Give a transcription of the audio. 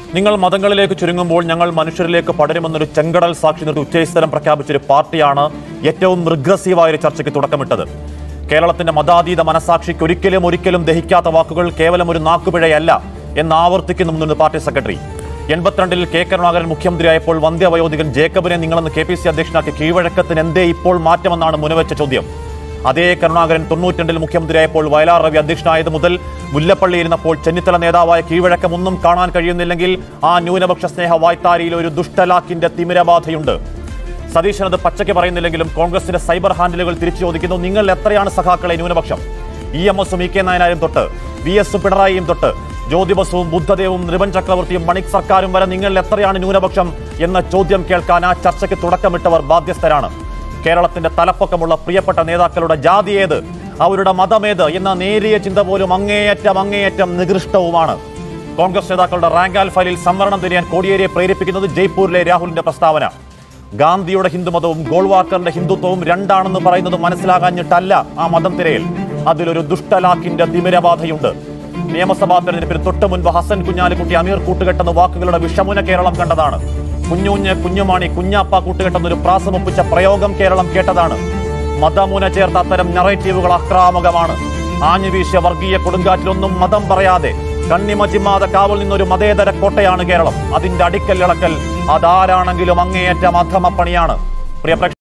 നിങ്ങൾ മതങ്ങളിലേക്ക് ചുരുങ്ങുമ്പോൾ ഞങ്ങൾ മനുഷ്യരിലേക്ക് പടരുമെന്നൊരു ചെങ്കടൽ സാക്ഷി നിർത്തി ഉച്ചസ്ഥലം പ്രഖ്യാപിച്ചൊരു പാർട്ടിയാണ് ഏറ്റവും റിഗ്രസീവായ ഒരു ചർച്ചയ്ക്ക് തുടക്കമിട്ടത് കേരളത്തിന്റെ മതാതീത മനസാക്ഷിക്ക് ഒരിക്കലും ഒരിക്കലും ദഹിക്കാത്ത വാക്കുകൾ കേവലം ഒരു നാക്കുപിഴയല്ല എന്ന് ആവർത്തിക്കുന്നു മുതിർന്ന പാർട്ടി സെക്രട്ടറി എൺപത്തിരണ്ടിൽ കെ കരുണാകരൻ മുഖ്യമന്ത്രിയായപ്പോൾ വന്ധ്യവയോധികൻ ജേക്കബിനെ നിങ്ങളെന്ന് കെ പി സി അധ്യക്ഷനാക്കി കീഴ്വഴക്കത്തിന് എന്തേ ഇപ്പോൾ മാറ്റമെന്നാണ് മുനവെച്ച ചോദ്യം അതേ കരുണാകരൻ തൊണ്ണൂറ്റിരണ്ടിൽ മുഖ്യമന്ത്രിയായപ്പോൾ വയലാർ രവി അധ്യക്ഷനായത് മുതൽ മുല്ലപ്പള്ളി ഇരുന്നപ്പോൾ ചെന്നിത്തല നേതാവായ കീഴ്വഴക്കം ഒന്നും കാണാൻ കഴിയുന്നില്ലെങ്കിൽ ആ ന്യൂനപക്ഷ സ്നേഹ വായ്ത്താരിയിൽ ഒരു ദുഷ്ടലാക്കിന്റെ തിമിരബാധയുണ്ട് സതീശൻ അത് പച്ചയ്ക്ക് പറയുന്നില്ലെങ്കിലും കോൺഗ്രസിന്റെ സൈബർ ഹാൻഡിലുകൾ തിരിച്ചു ചോദിക്കുന്നു നിങ്ങൾ എത്രയാണ് സഖാക്കളെ ന്യൂനപക്ഷം ഇ എം എസും ഇ കെ നായനാരും തൊട്ട് വി എസ് പിണറായിയും തൊട്ട് ജ്യോതിബസുവും ബുദ്ധദേവും റിബൻ ചക്രവർത്തിയും മണിക് സർക്കാരും വരെ നിങ്ങൾ എത്രയാണ് ന്യൂനപക്ഷം എന്ന ചോദ്യം കേൾക്കാൻ ആ ചർച്ചയ്ക്ക് തുടക്കമിട്ടവർ ബാധ്യസ്ഥരാണ് കേരളത്തിന്റെ തലപ്പൊക്കമുള്ള പ്രിയപ്പെട്ട നേതാക്കളുടെ ജാതി ഏത് അവരുടെ മതമേത് എന്ന നേരിയ ചിന്ത പോലും അങ്ങേയറ്റം അങ്ങേയറ്റം നികൃഷ്ടവുമാണ് കോൺഗ്രസ് നേതാക്കളുടെ റാങ്ക് ആൽ ഫയലിൽ സംവരണം തിരിയാൻ കോടിയേരിയെ പ്രേരിപ്പിക്കുന്നത് ജയ്പൂരിലെ രാഹുലിന്റെ പ്രസ്താവന ഗാന്ധിയുടെ ഹിന്ദുമതവും ഗോൾവാക്കറിന്റെ ഹിന്ദുത്വവും രണ്ടാണെന്ന് പറയുന്നത് മനസ്സിലാകാഞ്ഞിട്ടല്ല ആ മതം തിരയിൽ അതിലൊരു ദുഷ്ടലാക്കിന്റെ തിമിരബാധയുണ്ട് നിയമസഭാ തെരഞ്ഞെടുപ്പിന് തൊട്ട് മുൻപ് ഹസൻ കുഞ്ഞാലിക്കുട്ടി അമീർ കൂട്ടുകെട്ടെന്ന വാക്കുകളുടെ വിഷമുന കേരളം കണ്ടതാണ് കുഞ്ഞുഞ്ഞ് കുഞ്ഞുമാണി കുഞ്ഞാപ്പ കൂട്ടുകെട്ടെന്നൊരു പ്രാസമൊപ്പിച്ച പ്രയോഗം കേരളം കേട്ടതാണ് മതമുന ചേർത്ത അത്തരം നറേറ്റീവുകൾ ആക്രാമകമാണ് ആഞ്ഞുവീശ വർഗീയ കൊടുങ്കാറ്റിലൊന്നും മതം പറയാതെ കണ്ണിമച്ചിമാത കാവൽ നിന്നൊരു മതേതര കോട്ടയാണ് കേരളം അതിന്റെ അടിക്കൽ ഇളക്കൽ അതാരാണെങ്കിലും അങ്ങേയറ്റം അധമപ്പണിയാണ് പ്രിയ പ്രേക്ഷ-